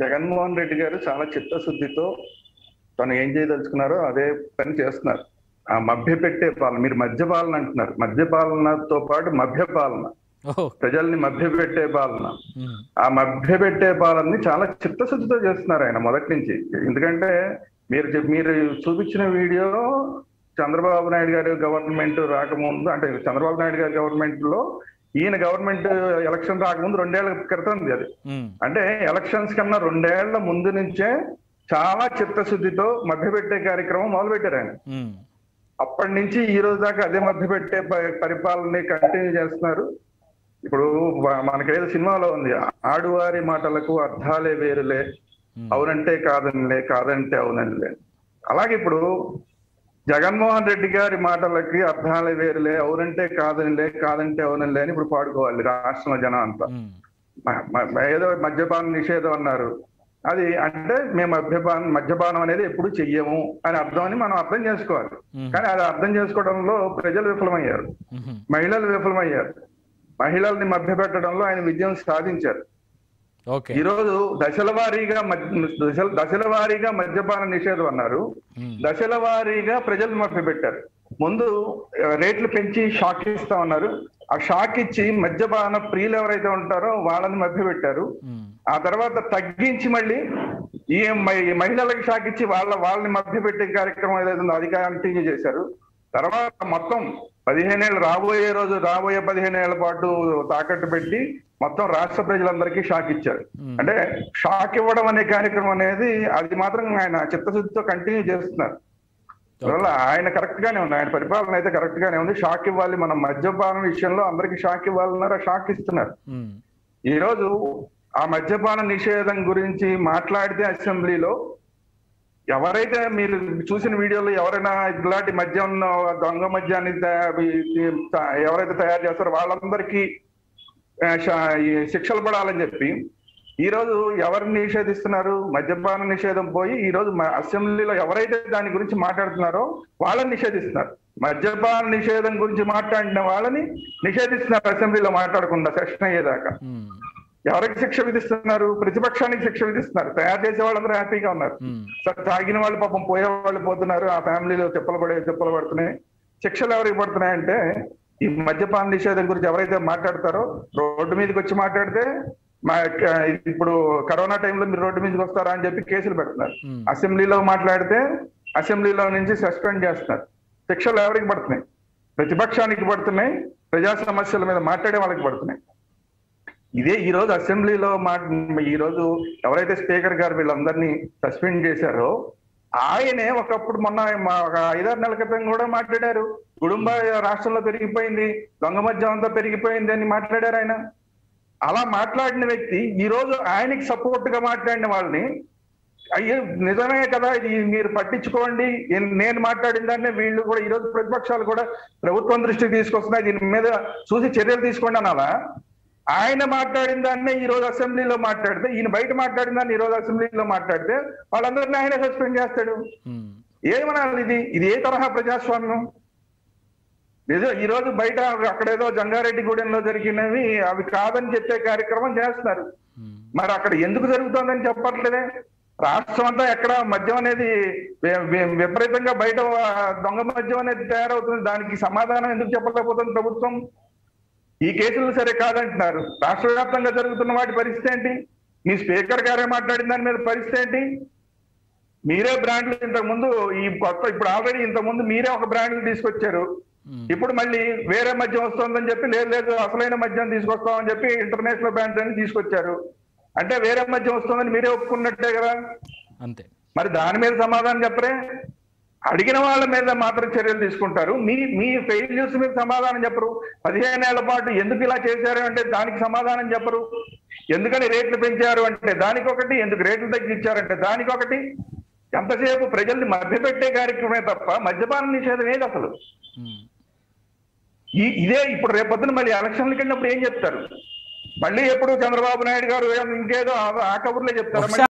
జగన్మోహన్ రెడ్డి గారు చాలా చిత్తశుద్ధితో తను ఏం చేయదలుచుకున్నారో అదే పని చేస్తున్నారు ఆ మభ్య పెట్టే పాలన మీరు మద్యపాలన అంటున్నారు మద్యపాలనతో పాటు మభ్య పాలన ఓ ప్రజల్ని మభ్య పెట్టే పాలన ఉమ్, ఆ మభ్య పెట్టే పాలనని చాలా చిత్తశుద్ధితో చేస్తున్నారు ఆయన మొదటి నుంచి ఎందుకంటే మీరు చెప్- మీరు చూపించిన వీడియో చంద్రబాబు నాయుడు గారి గవర్నమెంట్ రాకముందు అంటే చంద్రబాబు నాయుడు గారి గవర్నమెంట్ లో ఈయన గవర్నమెంట్ ఎలక్షన్ రాకముందు రెండేళ్ల క్రితం అది ఉమ్, అంటే ఎలక్షన్స్ కన్నా రెండేళ్ల ముందు నుంచే చాలా చిత్తశుద్ధితో మభ్యపెట్టే కార్యక్రమం మొదలు పెట్టారు ఆయన ఉమ్, అప్పటి నుంచి ఈ రోజు దాకా అదే మభ్యపెట్టే ప- పరిపాలనని కంటిన్యూ చేస్తున్నారు ఇప్పుడు వ- మనకేదో సినిమాలో ఉంది ఆడువారి మాటలకు అర్థాలే వేరులే ఉమ్, అవునంటే కాదనిలే కాదంటే అవుననిలే అలాగే ఇప్పుడు జగన్మోహన్ రెడ్డి గారి మాటలకి అర్థాలే వేరులే అవునంటే కాదనిలే కాదంటే అవుననిలే అని ఇప్పుడు పాడుకోవాలి రాష్ట్రంలో జనం అంతా ఉమ్, మ- మ- ఏదో మద్యపాన నిషేధం అన్నారు అది అంటే మేము మద్యపానం మద్యపానం అనేది ఎప్పుడు చెయ్యము అని అర్థం అని మనం అర్థం చేసుకోవాలి ఉమ్, కానీ అది అర్థం చేసుకోవడంలో ప్రజలు విఫలమయ్యారు ఉమ్, మహిళలు విఫలమయ్యారు మహిళల్ని మభ్యపెట్టడంలో ఆయన విజయం సాధించారు ఓకే ఈ రోజు దశల వారీగా మద్య- దశల దశల వారీగా మద్యపాన నిషేధం అన్నారు ఉమ్, దశల వారీగా ప్రజలు మభ్యపెట్టారు ముందు ఆ, రేట్లు పెంచి షాక్ ఇస్తా ఉన్నారు ఆ షాక్ ఇచ్చి మద్యపాన ప్రియులు ఎవరైతే ఉంటారో వాళ్ళని మభ్యపెట్టారు ఉమ్, ఆ తర్వాత తగ్గించి మళ్ళీ ఈ మహి- ఈ మహిళలకు షాక్ ఇచ్చి వాళ్ళ వాళ్ళని మభ్యపెట్టే కార్యక్రమం ఏదైతే ఉందో అది కంటిన్యూ చేశారు తర్వాత మొత్తం పదిహేనేళ్ళు రాబోయే రోజు రాబోయే పదిహేనేళ్ల పాటు తాకట్టు పెట్టి మొత్తం రాష్ట్ర ప్రజలందరికీ షాక్ ఇచ్చారు ఉమ్, అంటే షాక్ ఇవ్వడం అనే కార్యక్రమం అనేది అది మాత్రం ఆయన చిత్తశుద్ధితో కంటిన్యూ చేస్తున్నారు అందువల్ల ఆయన కరెక్ట్ గానే ఉంది ఆయన పరిపాలన అయితే కరెక్ట్ గానే ఉంది షాక్ ఇవ్వాలి మనం మద్యపానం విషయంలో అందరికీ షాక్ ఇవ్వాలన్నారు ఆ షాక్ ఇస్తున్నారు ఉమ్, ఈ రోజు ఆ మద్యపాన నిషేధం గురించి మాట్లాడితే అసెంబ్లీలో ఎవరైతే మీరు చూసిన వీడియోలో ఎవరైనా ఇలాంటి మద్యం దొంగ మద్యాన్ని తయా- ఈ- త- ఎవరైతే తయారు చేస్తారో వాళ్ళందరికీ ఆ, శ- ఈ శిక్షలు పడాలని చెప్పి ఈ రోజు ఎవరిని నిషేధిస్తున్నారు మద్యపాన నిషేధం పోయి ఈ రోజు మ- అసెంబ్లీలో ఎవరైతే దాని గురించి మాట్లాడుతున్నారో వాళ్ళని నిషేధిస్తున్నారు మద్యపాన నిషేధం గురించి మాట్లాడిన వాళ్ళని నిషేధిస్తున్నారు అసెంబ్లీలో మాట్లాడకుండా సెషన్ అయ్యేదాకా ఉమ్, ఎవరికి శిక్ష విధిస్తున్నారు ప్రతిపక్షానికి శిక్ష విధిస్తున్నారు తయారు చేసే వాళ్ళందరూ హ్యాపీగా ఉన్నారు ఉమ్, సార్ తాగిన వాళ్ళు పాపం పోయే వాళ్ళు పోతున్నారు ఆ ఫ్యామిలీలో తిప్పలు పడే తిప్పలు పడుతున్నాయి శిక్షలు ఎవరికి పడుతున్నాయంటే ఈ మద్యపాన నిషేధం గురించి ఎవరైతే మాట్లాడతారో రోడ్డు మీదకి వచ్చి మాట్లాడితే మా ఇప్పుడు కరోనా టైంలో మీరు రోడ్డు మీదకి వస్తారా అని చెప్పి కేసులు పెడుతున్నారు ఉమ్, అసెంబ్లీలో మాట్లాడితే అసెంబ్లీలో నుంచి సస్పెండ్ చేస్తున్నారు శిక్షలు ఎవరికి పడుతున్నాయి ప్రతిపక్షానికి పడుతున్నాయి ప్రజా సమస్యల మీద మాట్లాడే వాళ్ళకి పడుతున్నాయి ఇదే ఈ రోజు అసెంబ్లీలో మా ఈ రోజు ఎవరైతే స్పీకర్ గారు వీళ్ళందరినీ సస్పెండ్ చేశారో ఆయనే ఒకప్పుడు మొన్న మా ఒక ఐదారు నెలల క్రితం కూడా మాట్లాడారు కుటుంబ రాష్ట్రంలో పెరిగిపోయింది దొంగ మద్యం అంతా పెరిగిపోయింది అని మాట్లాడారు ఆయన అలా మాట్లాడిన వ్యక్తి ఈ రోజు ఆయనకి సపోర్ట్ గా మాట్లాడిన వాళ్ళని అయ్యో నిజమే కదా ఇది మీరు పట్టించుకోండి ఎన్- నేను మాట్లాడిన దాన్నే వీళ్ళు కూడా ఈ రోజు ప్రతిపక్షాలు కూడా ప్రభుత్వం దృష్టికి తీసుకొస్తున్నాయి దీని మీద చూసి చర్యలు తీసుకోండి అనాలా ఆయన మాట్లాడిన దాన్నే ఈ రోజు అసెంబ్లీలో మాట్లాడితే ఈయన బయట మాట్లాడిన దాన్ని ఈ రోజు అసెంబ్లీలో మాట్లాడితే వాళ్ళందరినీ ఆయనే సస్పెండ్ చేస్తాడు ఉమ్, ఏమనాలి ఇది ఇది ఏ తరహా ప్రజాస్వామ్యం నిజం ఈ రోజు బయట అక్కడేదో జంగారెడ్డి గూడెంలో జరిగినవి అవి కాదని చెప్పే కార్యక్రమం చేస్తున్నారు ఉమ్, మరి అక్కడ ఎందుకు జరుగుతోందని చెప్పట్లేదే రాష్ట్రం అంతా ఎక్కడ మద్యం అనేది వి- వి- విపరీతంగా బయట ఆ, దొంగ మద్యం అనేది తయారవుతుంది దానికి సమాధానం ఎందుకు చెప్పలేకపోతుంది ప్రభుత్వం ఈ కేసులు సరే కాదంటున్నారు రాష్ట్ర వ్యాప్తంగా జరుగుతున్న వాటి పరిస్థితి ఏంటి మీ స్పీకర్ గారే మాట్లాడిన దాని మీద పరిస్థితి ఏంటి మీరే బ్రాండ్లు ఇంతకు ముందు ఈ కొత్త ఇప్పుడు ఆల్రెడీ ఇంతకు ముందు మీరే ఒక బ్రాండ్లు తీసుకొచ్చారు ఉమ్, ఇప్పుడు మళ్ళీ వేరే మద్యం వస్తుందని చెప్పి లేదు లేదు అసలైన మద్యం తీసుకొస్తామని చెప్పి ఇంటర్నేషనల్ బ్రాండ్స్ అని తీసుకొచ్చారు అంటే వేరే మద్యం వస్తుందని మీరే ఒప్పుకున్నట్టే కదా అంతే మరి దాని మీద సమాధానం చెప్పరే అడిగిన వాళ్ళ మీద మాత్రం చర్యలు తీసుకుంటారు మీ మీ ఫెయిల్యూర్స్ మీద సమాధానం చెప్పరు పదిహేను ఏళ్ల పాటు ఎందుకు ఇలా చేశారు అంటే దానికి సమాధానం చెప్పరు ఎందుకని రేట్లు పెంచారు అంటే దానికి ఒకటి ఎందుకు రేట్లు తగ్గించారంటే దానికి ఒకటి ఎంతసేపు ప్రజల్ని మభ్యపెట్టే కార్యక్రమే తప్ప మద్యపాన నిషేధం ఏది అసలు ఉమ్, ఈ ఇదే ఇప్పుడు రేపొద్దున మళ్ళీ ఎలక్షన్లకి వెళ్ళినప్పుడు ఏం చెప్తారు మళ్ళీ ఎప్పుడు చంద్రబాబు నాయుడు గారు ఇంకేదో ఆ- ఆ కబుర్లే చెప్తారు ఒకసారి